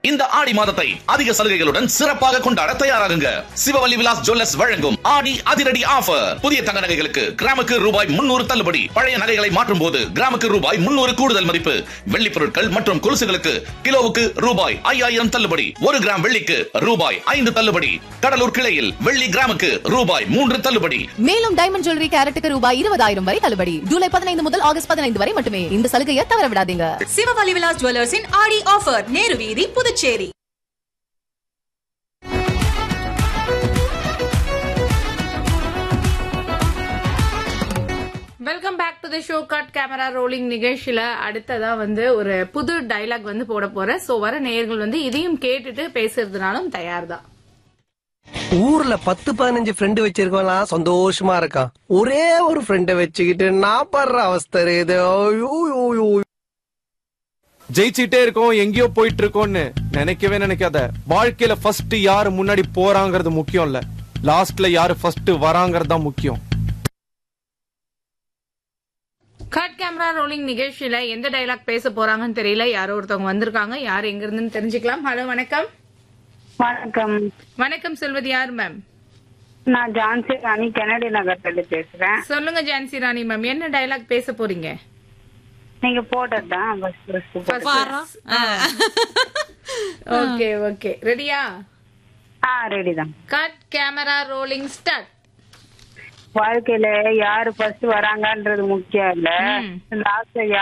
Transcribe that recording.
இந்த ஆடி மாதத்தை அதிக சலுகைகளுடன் சிறப்பாக கொண்டாட தயாராகுங்க சிவவல்லி விலாஸ் ஜுவல்லர்ஸ் வழங்கும் ஆடி அதிரடி ஆஃபர் புதிய தங்க நகைகளுக்கு கிராமுக்கு ரூபாய் முன்னூறு தள்ளுபடி பழைய நகைகளை மாற்றும் போது கிராமுக்கு ரூபாய் முன்னூறு கூடுதல் மதிப்பு வெள்ளி பொருட்கள் மற்றும் கொலுசுகளுக்கு கிலோவுக்கு ரூபாய் ஐயாயிரம் தள்ளுபடி ஒரு கிராம் வெள்ளிக்கு ரூபாய் ஐந்து தள்ளுபடி கடலூர் கிளையில் வெள்ளி கிராமுக்கு ரூபாய் மூன்று தள்ளுபடி மேலும் டைமண்ட் ஜுவல்லரி கேரட்டுக்கு ரூபாய் இருபதாயிரம் வரை தள்ளுபடி ஜூலை பதினைந்து முதல் ஆகஸ்ட் பதினைந்து வரை மட்டுமே இந்த சலுகையை தவற விடாதீங்க சிவவலி விலாஸ் ஜுவல்லர்ஸின் ஆடி ஆஃபர் நேரு வீதி Puducherry welcome back to the show cut camera rolling நிகழ்ச்சியில அடுத்ததா வந்து ஒரு புது டைலாக் வந்து போட போறேன் சோ வர நேயர்கள் வந்து இதையும் கேட்டுட்டு பேசுறதுனாலும் தயார் தான் ஊர்ல பத்து பதினஞ்சு ஃப்ரெண்டு வச்சிருக்கவன்லாம் சந்தோஷமா இருக்கான் ஒரே ஒரு ஃப்ரெண்ட வச்சுக்கிட்டு நான் படுற அவஸ்தை இது ஐயோ, ஐயோ, ஐயோ. ஜெயிச்சிட்டே இருக்கோம் எங்கேயோ போயிட்டு இருக்கோம்னு நினைக்கவே நினைக்காத வாழ்க்கையில ஃபர்ஸ்ட் யாரு முன்னாடி போறாங்கிறது முக்கியம் இல்ல லாஸ்ட்ல யாரு ஃபர்ஸ்ட் வராங்கிறது தான் முக்கியம் கட் கேமரா ரோலிங் நிகழ்ச்சியில எந்த டைலாக் பேச போறாங்கன்னு தெரியல யாரோ ஒருத்தவங்க வந்திருக்காங்க யார் எங்க இருந்துன்னு தெரிஞ்சுக்கலாம் ஹலோ வணக்கம் வணக்கம் வணக்கம் சொல்வது யார் மேம் நான் ஜான்சி ராணி கெனடி நகர்ல இருந்து பேசுறேன் சொல்லுங்க ஜான்சி ராணி மேம் என்ன டைலாக் பேச போறீங்க நீங்க போட்டதுதான் ஃபர்ஸ்ட் ஃபர்ஸ்ட் ஓகே ஓகே ரெடியா ஆ ரெடி தான் கட் கேமரா ரோலிங் ஸ்டார்ட் வாழ்க்கையில யாரு ஃபர்ஸ்ட் வராங்கன்றது முக்கியம் இல்ல ம். லாஸ்ட்ல